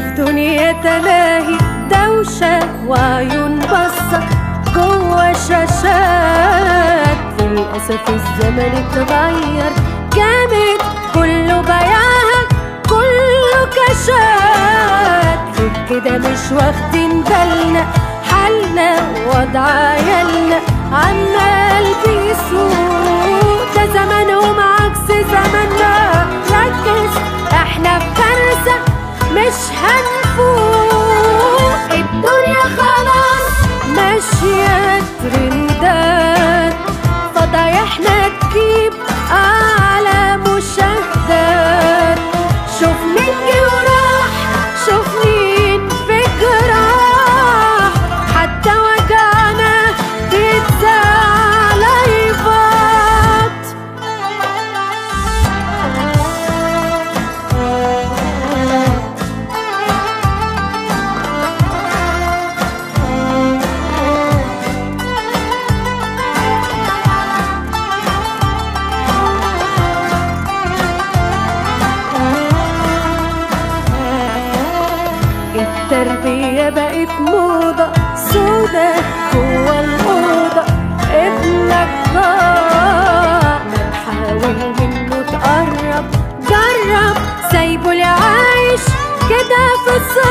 في دنيا تلاهي دوشة وعيون بصة جوا شاشات للأسف الزمن اتغير جامد كله بياعها كله كشات غير كده مش واخدين بالنا حالنا وضع عيالنا عمال بيسوق ده زمانهم عكس زماننا ركز احنا في كارثة مش هنفوق الدنيا خلاص ماشية ترندات فضايحنا تجيب أعلى مشاهدات شوف مين جه وراح شوف مين في جراح حتى وجعنا بيتزع لايفات التربية بقت موضة سودة جوا الأوضة ابنك ضاع ما تحاول منه تقرب جرب سايبه اللي عايش كده في الصورة